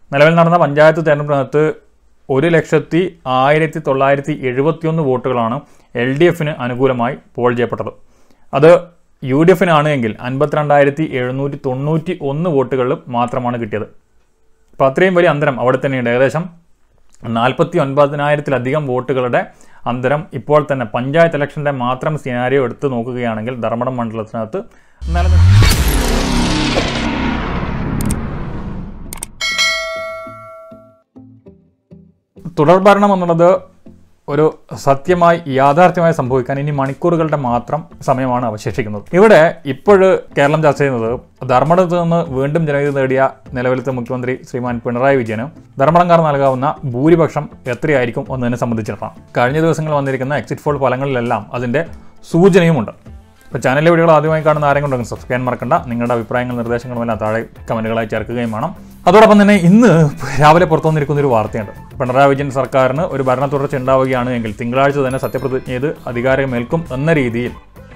നിലവിൽ നടന്ന പഞ്ചായത്ത് തെരഞ്ഞെടുപ്പിനകത്ത് ഒരു ലക്ഷത്തി ആയിരത്തി തൊള്ളായിരത്തി എഴുപത്തിയൊന്ന് വോട്ടുകളാണ് എൽ ഡി എഫിന് അനുകൂലമായി പോൾ ചെയ്യപ്പെട്ടത് അത് യു ഡി എഫിനാണ് എങ്കിൽ അൻപത്തിരണ്ടായിരത്തി എഴുന്നൂറ്റി തൊണ്ണൂറ്റി ഒന്ന് വോട്ടുകളിൽ മാത്രമാണ് കിട്ടിയത് അപ്പോൾ അത്രയും വലിയ അന്തരം അവിടെ തന്നെയുണ്ട് ഏകദേശം നാൽപ്പത്തി ഒൻപതിനായിരത്തിലധികം വോട്ടുകളുടെ അന്തരം ഇപ്പോൾ തന്നെ പഞ്ചായത്ത് ഇലക്ഷൻ്റെ മാത്രം സിനാരിയോ എടുത്ത് നോക്കുകയാണെങ്കിൽ ധർമ്മടം മണ്ഡലത്തിനകത്ത് നിലനിൽക്കുന്നു തുടർഭരണം എന്നുള്ളത് ഒരു സത്യമായി യാഥാർത്ഥ്യമായി സംഭവിക്കാൻ ഇനി മണിക്കൂറുകളുടെ മാത്രം സമയമാണ് അവശേഷിക്കുന്നത് ഇവിടെ ഇപ്പോഴ് കേരളം ചർച്ച ചെയ്യുന്നത് ധർമ്മടത്ത് നിന്ന് വീണ്ടും ജനവിധി നേടിയ നിലവിലത്തെ മുഖ്യമന്ത്രി ശ്രീമാൻ പിണറായി വിജയന് ധർമ്മടംകാർ നൽകാവുന്ന ഭൂരിപക്ഷം എത്രയായിരിക്കും എന്നതിനെ സംബന്ധിച്ചിട്ടാണ് കഴിഞ്ഞ ദിവസങ്ങളിൽ വന്നിരിക്കുന്ന എക്സിറ്റ് പോൾ ഫലങ്ങളിലെല്ലാം അതിൻ്റെ സൂചനയുമുണ്ട് ഇപ്പോൾ ചാനലിലെ വീഡിയോകൾ ആദ്യമായി കാണുന്ന ആരെങ്കിലും ഉണ്ടെങ്കിൽ സബ്സ്ക്രൈബ് ചെയ്യാൻ മറക്കണ്ട നിങ്ങളുടെ അഭിപ്രായങ്ങളും നിർദ്ദേശങ്ങളും എല്ലാം താഴെ കമൻറ്റുകളായി ചേർക്കുകയും വേണം അതോടൊപ്പം തന്നെ ഇന്ന് രാവിലെ പുറത്തു വന്നിരിക്കുന്ന ഒരു വാർത്തയുണ്ട് പിണറായി വിജയൻ സർക്കാരിന് ഒരു ഭരണ തുടർച്ച ഉണ്ടാവുകയാണ് എങ്കിൽ തിങ്കളാഴ്ച തന്നെ സത്യപ്രതിജ്ഞ ചെയ്ത് അധികാരമേൽക്കും എന്ന രീതിയിൽ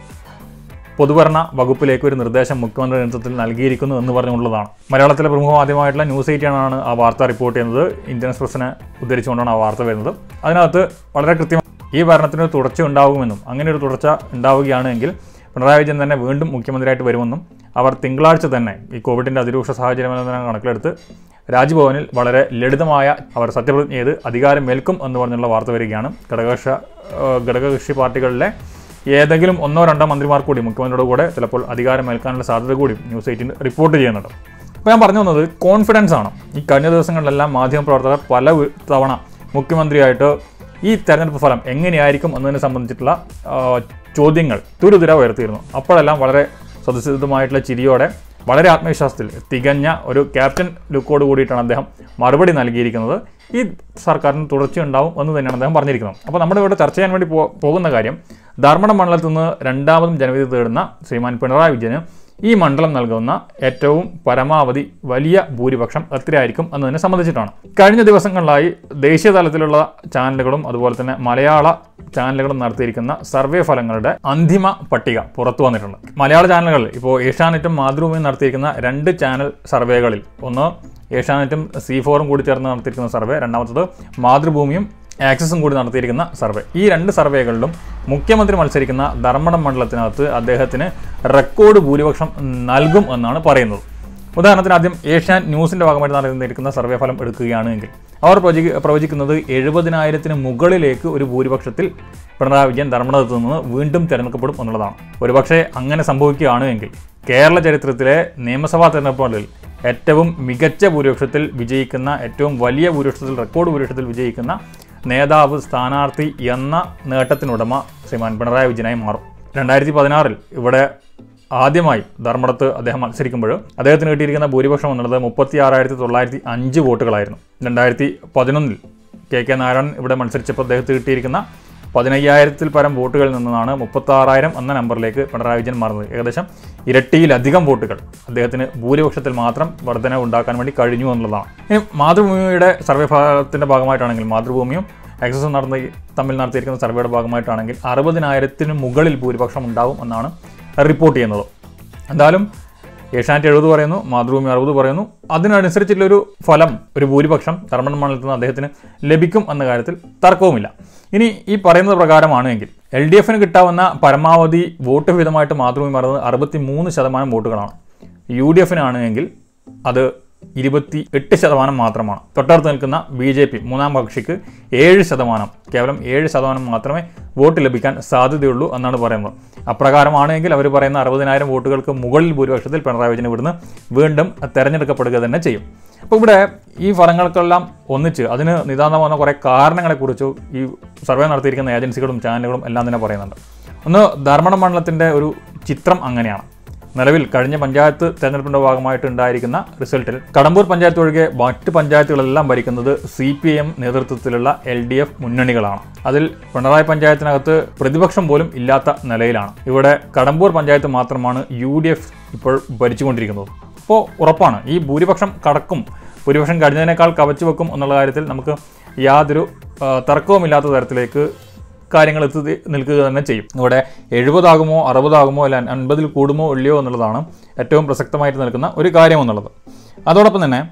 പൊതുഭരണ വകുപ്പിലേക്ക് ഒരു നിർദ്ദേശം മുഖ്യമന്ത്രി നേതൃത്വത്തിൽ നൽകിയിരിക്കുന്നു എന്ന് പറഞ്ഞുള്ളതാണ് മലയാളത്തിലെ പ്രമുഖ മാധ്യമമായിട്ടുള്ള ന്യൂസ് എയ്റ്റാണ് ആ വാർത്ത റിപ്പോർട്ട് ചെയ്യുന്നത് ഇന്ത്യൻ എക്സ്പ്രസിനെ ഉദ്ധരിച്ചുകൊണ്ടാണ് ആ വാർത്ത വരുന്നത് അതിനകത്ത് വളരെ കൃത്യമായി ഈ ഭരണത്തിന് ഒരു തുടർച്ച ഉണ്ടാകുമെന്നും അങ്ങനെ ഒരു തുടർച്ച ഉണ്ടാവുകയാണെങ്കിൽ പിണറായി വിജയൻ തന്നെ വീണ്ടും മുഖ്യമന്ത്രിയായിട്ട് വരുമെന്നും അവർ തിങ്കളാഴ്ച തന്നെ ഈ കോവിഡിൻ്റെ അതിരൂക്ഷ സാഹചര്യം എന്നതിനെ കണക്കിലെടുത്ത് രാജ്ഭവനിൽ വളരെ ലളിതമായ അവർ സത്യപ്രതിജ്ഞ ചെയ്ത് അധികാരം മേൽക്കും എന്ന് പറഞ്ഞുള്ള വാർത്ത വരികയാണ് ഘടകകക്ഷ ഏഹ് ഘടകകക്ഷി പാർട്ടികളിലെ ഏതെങ്കിലും ഒന്നോ രണ്ടോ മന്ത്രിമാർ കൂടി മുഖ്യമന്ത്രിയുടെ കൂടെ ചിലപ്പോൾ അധികാരം ഏൽക്കാനുള്ള സാധ്യത കൂടി ന്യൂസ് എയ്റ്റിൽ റിപ്പോർട്ട് ചെയ്യുന്നുണ്ട് അപ്പോൾ ഞാൻ പറഞ്ഞു വന്നത് കോൺഫിഡൻസ് ആണ് ഈ കഴിഞ്ഞ ദിവസങ്ങളിലെല്ലാം മാധ്യമപ്രവർത്തകർ പല വി- തവണ മുഖ്യമന്ത്രിയായിട്ട് ഈ തെരഞ്ഞെടുപ്പ് ഫലം എങ്ങനെയായിരിക്കും എന്നതിനെ സംബന്ധിച്ചിട്ടുള്ള ആ, ചോദ്യങ്ങൾ തുരുതുര ഉയർത്തിയിരുന്നു അപ്പോഴെല്ലാം വളരെ സ്വതസിദ്ധമായിട്ടുള്ള ചിരിയോടെ വളരെ ആത്മവിശ്വാസത്തിൽ തികഞ്ഞ ഒരു ക്യാപ്റ്റൻ ലുക്കോട് കൂടിയിട്ടാണ് അദ്ദേഹം മറുപടി നൽകിയിരിക്കുന്നത് ഈ സർക്കാരിന് തുടർച്ചയുണ്ടാവും എന്ന് തന്നെയാണ് അദ്ദേഹം പറഞ്ഞിരിക്കുന്നത് അപ്പോൾ നമ്മുടെ ഇവിടെ ചർച്ച ചെയ്യാൻ വേണ്ടി പോ പോകുന്ന കാര്യം ധർമ്മടം മണ്ഡലത്തിൽ നിന്ന് രണ്ടാമതും ജനവിധി തേടുന്ന ശ്രീമാൻ പിണറായി വിജയന് ഈ മണ്ഡലം നൽകുന്ന ഏറ്റവും പരമാവധി വലിയ ഭൂരിപക്ഷം എത്രയായിരിക്കും എന്നതിനെ സംബന്ധിച്ചിട്ടാണ് കഴിഞ്ഞ ദിവസങ്ങളിലായി ദേശീയ തലത്തിലുള്ള ചാനലുകളും അതുപോലെ തന്നെ മലയാള ചാനലുകളും നടത്തിയിരിക്കുന്ന സർവേ ഫലങ്ങളുടെ അന്തിമ പട്ടിക പുറത്തു വന്നിട്ടുണ്ട് മലയാള ചാനലുകൾ ഇപ്പോൾ ഏഷ്യാനെറ്റും മാതൃഭൂമിയും നടത്തിയിരിക്കുന്ന രണ്ട് ചാനൽ സർവേകളിൽ ഒന്ന് ഏഷ്യാനെറ്റും സി ഫോറും കൂടി ചേർന്ന് നടത്തിയിരിക്കുന്ന സർവേ രണ്ടാമത്തത് മാതൃഭൂമിയും ആക്സസും കൂടി നടത്തിയിരിക്കുന്ന സർവേ ഈ രണ്ട് സർവേകളിലും മുഖ്യമന്ത്രി മത്സരിക്കുന്ന ധർമ്മടം മണ്ഡലത്തിനകത്ത് അദ്ദേഹത്തിന് റെക്കോർഡ് ഭൂരിപക്ഷം നൽകും എന്നാണ് പറയുന്നത് ഉദാഹരണത്തിന് ആദ്യം ഏഷ്യാൻ ന്യൂസിൻ്റെ ഭാഗമായിട്ട് നടന്നിരിക്കുന്ന സർവേ ഫലം എടുക്കുകയാണെങ്കിൽ അവർ പ്രവചി പ്രവചിക്കുന്നത് എഴുപതിനായിരത്തിന് മുകളിലേക്ക് ഒരു ഭൂരിപക്ഷത്തിൽ പിണറായി വിജയൻ ധർമ്മടത്ത് നിന്ന് വീണ്ടും തിരഞ്ഞെടുക്കപ്പെടും എന്നുള്ളതാണ് ഒരുപക്ഷെ അങ്ങനെ സംഭവിക്കുകയാണ് എങ്കിൽ കേരള ചരിത്രത്തിലെ നിയമസഭാ തെരഞ്ഞെടുപ്പുകളിൽ ഏറ്റവും മികച്ച ഭൂരിപക്ഷത്തിൽ വിജയിക്കുന്ന ഏറ്റവും വലിയ ഭൂരിപക്ഷത്തിൽ റെക്കോർഡ് ഭൂരിപക്ഷത്തിൽ വിജയിക്കുന്ന നേതാവ് സ്ഥാനാർത്ഥി എന്ന നേട്ടത്തിനുടമ ശ്രീമാൻ പിണറായി വിജയനായി മാറും രണ്ടായിരത്തി പതിനാറിൽ ഇവിടെ ആദ്യമായി ധർമ്മടത്ത് അദ്ദേഹം മത്സരിക്കുമ്പോൾ അദ്ദേഹത്തിന് കിട്ടിയിരിക്കുന്ന ഭൂരിപക്ഷം എന്നുള്ളത് മുപ്പത്തി ആറായിരത്തി തൊള്ളായിരത്തി അഞ്ച് വോട്ടുകളായിരുന്നു രണ്ടായിരത്തി പതിനൊന്നിൽ കെ കെ നാരായണൻ ഇവിടെ മത്സരിച്ചപ്പോൾ അദ്ദേഹത്തിന് കിട്ടിയിരിക്കുന്ന പതിനയ്യായിരത്തിൽ പരം വോട്ടുകളിൽ നിന്നാണ് മുപ്പത്താറായിരം എന്ന നമ്പറിലേക്ക് പിണറായി വിജയൻ മാറുന്നത് ഏകദേശം ഇരട്ടിയിലധികം വോട്ടുകൾ അദ്ദേഹത്തിന് ഭൂരിപക്ഷത്തിൽ മാത്രം വർധന ഉണ്ടാക്കാൻ വേണ്ടി കഴിഞ്ഞു എന്നുള്ളതാണ് ഇനി മാതൃഭൂമിയുടെ സർവേ ഫലത്തിൻ്റെ ഭാഗമായിട്ടാണെങ്കിൽ മാതൃഭൂമിയും ആക്സസും നടന്ന തമ്മിൽ നടത്തിയിരിക്കുന്ന സർവേയുടെ ഭാഗമായിട്ടാണെങ്കിൽ അറുപതിനായിരത്തിന് മുകളിൽ ഭൂരിപക്ഷം ഉണ്ടാവും എന്നാണ് റിപ്പോർട്ട് ചെയ്യുന്നത് എന്തായാലും ഏഷ്യാനെറ്റ് എഴുപത് പറയുന്നു മാതൃഭൂമി അറുപത് പറയുന്നു അതിനനുസരിച്ചുള്ളൊരു ഫലം ഒരു ഭൂരിപക്ഷം ധർമ്മടം മണ്ഡലത്തിൽ നിന്ന് അദ്ദേഹത്തിന് ലഭിക്കും എന്ന കാര്യത്തിൽ തർക്കവുമില്ല ഇനി ഈ പറയുന്നത് പ്രകാരമാണ് എങ്കിൽ എൽ ഡി എഫിന് കിട്ടാവുന്ന പരമാവധി വോട്ട് വിഹിതമായിട്ട് മാതൃഭൂമി പറയുന്നത് അറുപത്തി മൂന്ന് ശതമാനം വോട്ടുകളാണ് യു ഡി എഫിനാണ് എങ്കിൽ അത് ഇരുപത്തി എട്ട് ശതമാനം മാത്രമാണ് തൊട്ടടുത്ത് നിൽക്കുന്ന ബി ജെ പി മൂന്നാം കക്ഷിക്ക് ഏഴ് ശതമാനം കേവലം ഏഴ് ശതമാനം മാത്രമേ വോട്ട് ലഭിക്കാൻ സാധ്യതയുള്ളൂ എന്നാണ് പറയുന്നത് അപ്രകാരമാണെങ്കിൽ അവർ പറയുന്ന അറുപതിനായിരം വോട്ടുകൾക്ക് മുകളിൽ ഭൂരിപക്ഷത്തിൽ പിണറായി വിജയൻ ഇവിടുന്ന് വീണ്ടും തെരഞ്ഞെടുക്കപ്പെടുക തന്നെ ചെയ്യും അപ്പോൾ ഇവിടെ ഈ ഫലങ്ങൾക്കെല്ലാം ഒന്നിച്ച് അതിന് നിതാന്തം വന്ന കുറേ കാരണങ്ങളെക്കുറിച്ച് ഈ സർവേ നടത്തിയിരിക്കുന്ന ഏജൻസികളും ചാനലുകളും എല്ലാം തന്നെ പറയുന്നുണ്ട് ഒന്ന് ധർമ്മടം മണ്ഡലത്തിൻ്റെ ഒരു ചിത്രം അങ്ങനെയാണ് നിലവിൽ കഴിഞ്ഞ പഞ്ചായത്ത് തെരഞ്ഞെടുപ്പിന്റെ ഭാഗമായിട്ട് ഉണ്ടായിരിക്കുന്ന റിസൾട്ടിൽ കടമ്പൂർ പഞ്ചായത്ത് ഒഴികെ മറ്റ് പഞ്ചായത്തുകളെല്ലാം ഭരിക്കുന്നത് സി പി എം നേതൃത്വത്തിലുള്ള എൽ ഡി എഫ് മുന്നണികളാണ് അതിൽ പിണറായി പഞ്ചായത്തിനകത്ത് പ്രതിപക്ഷം പോലും ഇല്ലാത്ത നിലയിലാണ് ഇവിടെ കടമ്പൂർ പഞ്ചായത്ത് മാത്രമാണ് യു ഡി എഫ് ഇപ്പോൾ ഭരിച്ചുകൊണ്ടിരിക്കുന്നത് അപ്പോൾ ഉറപ്പാണ് ഈ ഭൂരിപക്ഷം കടക്കും ഭൂരിപക്ഷം കഴിഞ്ഞതിനേക്കാൾ കവച്ചു വെക്കും എന്നുള്ള കാര്യത്തിൽ നമുക്ക് യാതൊരു ആ, തർക്കവുമില്ലാത്ത തരത്തിലേക്ക് കാര്യങ്ങൾ എത്തി നിൽക്കുക തന്നെ ചെയ്യും ഇവിടെ എഴുപതാകുമോ അറുപതാകുമോ അല്ല അൻപതിൽ കൂടുമോ ഇല്ലയോ എന്നുള്ളതാണ് ഏറ്റവും പ്രസക്തമായിട്ട് നിൽക്കുന്ന ഒരു കാര്യം എന്നുള്ളത് അതോടൊപ്പം തന്നെ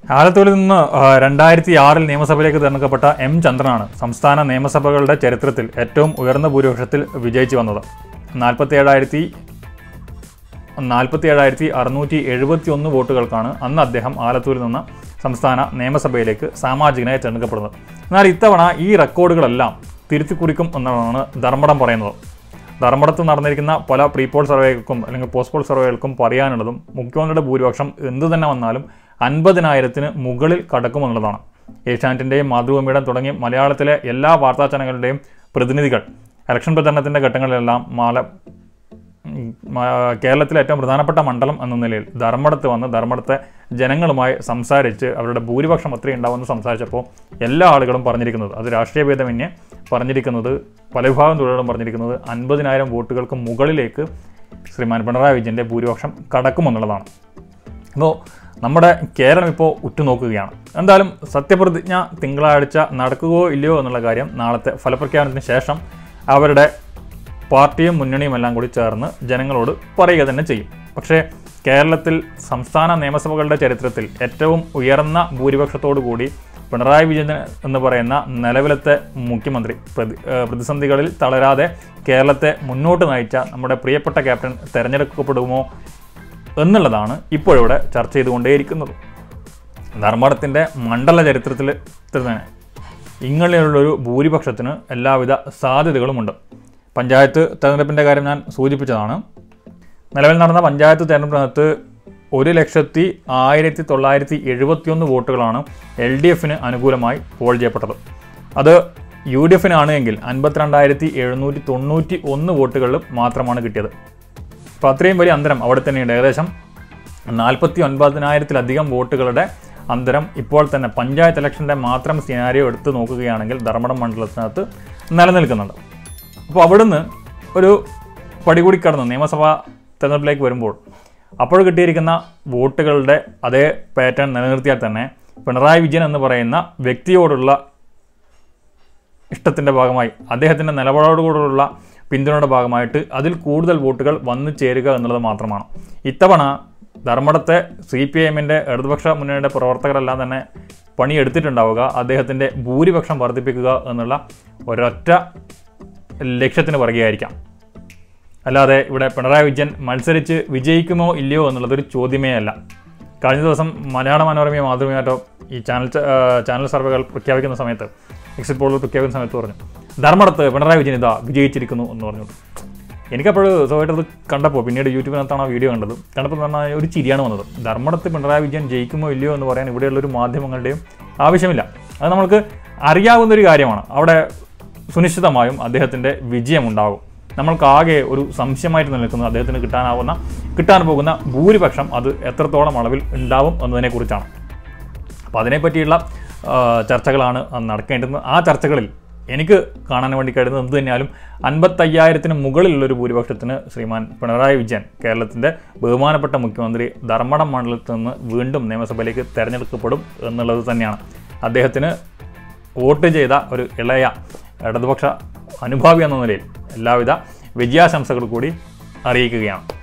ആലത്തൂരിൽ നിന്ന് ആ, രണ്ടായിരത്തി ആറിൽ നിയമസഭയിലേക്ക് തിരഞ്ഞെടുക്കപ്പെട്ട എം ചന്ദ്രനാണ് സംസ്ഥാന നിയമസഭകളുടെ ചരിത്രത്തിൽ ഏറ്റവും ഉയർന്ന ഭൂരിപക്ഷത്തിൽ വിജയിച്ചു വന്നത് നാൽപ്പത്തി ഏഴായിരത്തി നാൽപ്പത്തി ഏഴായിരത്തി അറുന്നൂറ്റി എഴുപത്തി ഒന്ന് വോട്ടുകൾക്കാണ് അന്ന് അദ്ദേഹം ആലത്തൂരിൽ നിന്ന് സംസ്ഥാന നിയമസഭയിലേക്ക് സാമാജികനായി തിരഞ്ഞെടുക്കപ്പെടുന്നത് എന്നാൽ ഇത്തവണ ഈ റെക്കോർഡുകളെല്ലാം തിരുത്തി കുറിക്കും എന്നാണ് ധർമ്മടം പറയുന്നത് ധർമ്മടത്ത് നടന്നിരിക്കുന്ന പല പ്രീ പോൾ സർവേകൾക്കും അല്ലെങ്കിൽ പോസ്റ്റ് പോൾ സർവേകൾക്കും പറയാനുള്ളതും മുഖ്യമന്ത്രിയുടെ ഭൂരിപക്ഷം എന്തു തന്നെ വന്നാലും അൻപതിനായിരത്തിന് മുകളിൽ കടക്കുമെന്നുള്ളതാണ് ഏഷ്യാനെറ്റിൻ്റെയും മാതൃഭൂമിയുടെയും തുടങ്ങി മലയാളത്തിലെ എല്ലാ വാർത്താ ചാനലുകളുടെയും പ്രതിനിധികൾ ഇലക്ഷൻ പ്രചരണത്തിൻ്റെ ഘട്ടങ്ങളിലെല്ലാം മാല ഉം, മ- കേരളത്തിലെ ഏറ്റവും പ്രധാനപ്പെട്ട മണ്ഡലം എന്ന നിലയിൽ ധർമ്മടത്ത് വന്ന് ധർമ്മടത്തെ ജനങ്ങളുമായി സംസാരിച്ച് അവരുടെ ഭൂരിപക്ഷം അത്രയും ഉണ്ടാവുമെന്ന് സംസാരിച്ചപ്പോൾ എല്ലാ ആളുകളും പറഞ്ഞിരിക്കുന്നത് അത് രാഷ്ട്രീയ ഭേദമന്യേ പറഞ്ഞിരിക്കുന്നത് പല വിഭാഗം തൊഴിലാളും പറഞ്ഞിരിക്കുന്നത് അൻപതിനായിരം വോട്ടുകൾക്ക് മുകളിലേക്ക് ശ്രീമാൻ പിണറായി വിജയൻ്റെ ഭൂരിപക്ഷം കടക്കുമെന്നുള്ളതാണ് അപ്പോൾ നമ്മുടെ കേരളം ഇപ്പോൾ ഉറ്റുനോക്കുകയാണ് എന്തായാലും സത്യപ്രതിജ്ഞ തിങ്കളാഴ്ച നടക്കുകയോ ഇല്ലയോ എന്നുള്ള കാര്യം നാളത്തെ ഫലപ്രഖ്യാപനത്തിന് ശേഷം അവരുടെ പാർട്ടിയും മുന്നണിയും എല്ലാം കൂടി ചേർന്ന് ജനങ്ങളോട് പറയുക തന്നെ ചെയ്യും പക്ഷേ കേരളത്തിൽ സംസ്ഥാന നിയമസഭകളുടെ ചരിത്രത്തിൽ ഏറ്റവും ഉയർന്ന ഭൂരിപക്ഷത്തോടു കൂടി പിണറായി വിജയൻ എന്ന് പറയുന്ന നിലവിലത്തെ മുഖ്യമന്ത്രി പ്രതി ഏഹ് പ്രതിസന്ധികളിൽ തളരാതെ കേരളത്തെ മുന്നോട്ട് നയിച്ച നമ്മുടെ പ്രിയപ്പെട്ട ക്യാപ്റ്റൻ തെരഞ്ഞെടുക്കപ്പെടുമോ എന്നുള്ളതാണ് ഇപ്പോഴിവിടെ ചർച്ച ചെയ്തുകൊണ്ടേയിരിക്കുന്നത് ധർമ്മടത്തിൻ്റെ മണ്ഡല ചരിത്രത്തിൽ തന്നെ ഇങ്ങനെയുള്ളൊരു ഭൂരിപക്ഷത്തിന് എല്ലാവിധ സാധ്യതകളുമുണ്ട് പഞ്ചായത്ത് തെരഞ്ഞെടുപ്പിൻ്റെ കാര്യം ഞാൻ സൂചിപ്പിച്ചതാണ് നിലവിൽ നടന്ന പഞ്ചായത്ത് തെരഞ്ഞെടുപ്പിനകത്ത് ഒരു ലക്ഷത്തി ആയിരത്തി തൊള്ളായിരത്തി എഴുപത്തിയൊന്ന് വോട്ടുകളാണ് എൽ ഡി എഫിന് അനുകൂലമായി പോൾ ചെയ്യപ്പെട്ടത് അത് യു ഡി എഫിനാണ് എങ്കിൽ അൻപത്തിരണ്ടായിരത്തി എഴുന്നൂറ്റി തൊണ്ണൂറ്റി ഒന്ന് വോട്ടുകളിൽ മാത്രമാണ് കിട്ടിയത് അപ്പോൾ അത്രയും വലിയ അന്തരം അവിടെ തന്നെയുണ്ട് ഏകദേശം നാൽപ്പത്തി ഒൻപതിനായിരത്തിലധികം വോട്ടുകളുടെ അന്തരം ഇപ്പോൾ തന്നെ പഞ്ചായത്ത് ഇലക്ഷൻ്റെ മാത്രം സിനാരിയോ എടുത്ത് നോക്കുകയാണെങ്കിൽ ധർമ്മടം മണ്ഡലത്തിനകത്ത് നിലനിൽക്കുന്നുണ്ട് അപ്പോൾ അവിടുന്ന് ഒരു പടി കൂടി കടന്ന് നിയമസഭാ തെരഞ്ഞെടുപ്പിലേക്ക് വരുമ്പോൾ അപ്പോൾ കിട്ടിയിരിക്കുന്ന വോട്ടുകളുടെ അതേ പാറ്റേൺ നിലനിർത്തിയാൽ തന്നെ പിണറായി വിജയൻ എന്ന് പറയുന്ന വ്യക്തിയോടുള്ള ഇഷ്ടത്തിൻ്റെ ഭാഗമായി അദ്ദേഹത്തിൻ്റെ നിലപാടോടുകൂടിയുള്ള പിന്തുണയുടെ ഭാഗമായിട്ട് അതിൽ കൂടുതൽ വോട്ടുകൾ വന്നു ചേരുക എന്നുള്ളത് മാത്രമാണ് ഇത്തവണ ധർമ്മടത്തെ സി പി എമ്മിൻ്റെ ഇടതുപക്ഷ മുന്നണിയുടെ പ്രവർത്തകരെല്ലാം തന്നെ പണിയെടുത്തിട്ടുണ്ടാവുക അദ്ദേഹത്തിൻ്റെ ഭൂരിപക്ഷം വർദ്ധിപ്പിക്കുക എന്നുള്ള ഒരൊറ്റ ലക്ഷ്യത്തിന് പറയുകയായിരിക്കാം അല്ലാതെ ഇവിടെ പിണറായി വിജയൻ മത്സരിച്ച് വിജയിക്കുമോ ഇല്ലയോ എന്നുള്ളതൊരു ചോദ്യമേ അല്ല കഴിഞ്ഞ ദിവസം മലയാള മനോരമയോ മാതൃഭൂമിയായിട്ടോ ഈ ചാനൽ ച- ആ, ചാനൽ സർവേകൾ പ്രഖ്യാപിക്കുന്ന സമയത്ത് എക്സിറ്റ് പോളുകൾ പ്രഖ്യാപിക്കുന്ന സമയത്ത് പറഞ്ഞു ധർമ്മടത്ത് പിണറായി വിജയൻ ഇതാ വിജയിച്ചിരിക്കുന്നു എന്ന് പറഞ്ഞു എനിക്കപ്പോൾ സ്വയമായിട്ട് അത് കണ്ടപ്പോൾ പിന്നീട് യൂട്യൂബിനകത്താണ് ആ വീഡിയോ കണ്ടത് കണ്ടപ്പോൾ എന്ന് പറഞ്ഞാൽ ഒരു ചിരിയാണ് വന്നത് ധർമ്മടത്ത് പിണറായി വിജയൻ ജയിക്കുമോ ഇല്ലയോ എന്ന് പറയാൻ ഇവിടെയുള്ളൊരു മാധ്യമങ്ങളുടെയും ആവശ്യമില്ല അത് നമ്മൾക്ക് അറിയാവുന്ന ഒരു കാര്യമാണ് അവിടെ സുനിശ്ചിതമായും അദ്ദേഹത്തിൻ്റെ വിജയമുണ്ടാകും നമ്മൾക്കാകെ ഒരു സംശയമായിട്ട് നിൽക്കുന്നത് അദ്ദേഹത്തിന് കിട്ടാനാവുന്ന കിട്ടാൻ പോകുന്ന ഭൂരിപക്ഷം അത് എത്രത്തോളം അളവിൽ ഉണ്ടാവും എന്നതിനെക്കുറിച്ചാണ് അപ്പോൾ അതിനെപ്പറ്റിയുള്ള ആ, ചർച്ചകളാണ് നടക്കേണ്ടത് ആ ചർച്ചകളിൽ എനിക്ക് കാണാൻ വേണ്ടി കഴിയുന്നത് എന്ത് തന്നെയാലും അൻപത്തയ്യായിരത്തിന് മുകളിലുള്ളൊരു ഭൂരിപക്ഷത്തിന് ശ്രീമാൻ പിണറായി വിജയൻ കേരളത്തിൻ്റെ ബഹുമാനപ്പെട്ട മുഖ്യമന്ത്രി ധർമ്മടം മണ്ഡലത്തിൽ നിന്ന് വീണ്ടും നിയമസഭയിലേക്ക് തെരഞ്ഞെടുക്കപ്പെടും എന്നുള്ളത് തന്നെയാണ് അദ്ദേഹത്തിന് വോട്ട് ചെയ്ത ഒരു ഇളയ ഇടതുപക്ഷ അനുഭാവി എന്ന നിലയിൽ എല്ലാവിധ വിജയാശംസകൾ കൂടി അറിയിക്കുകയാണ്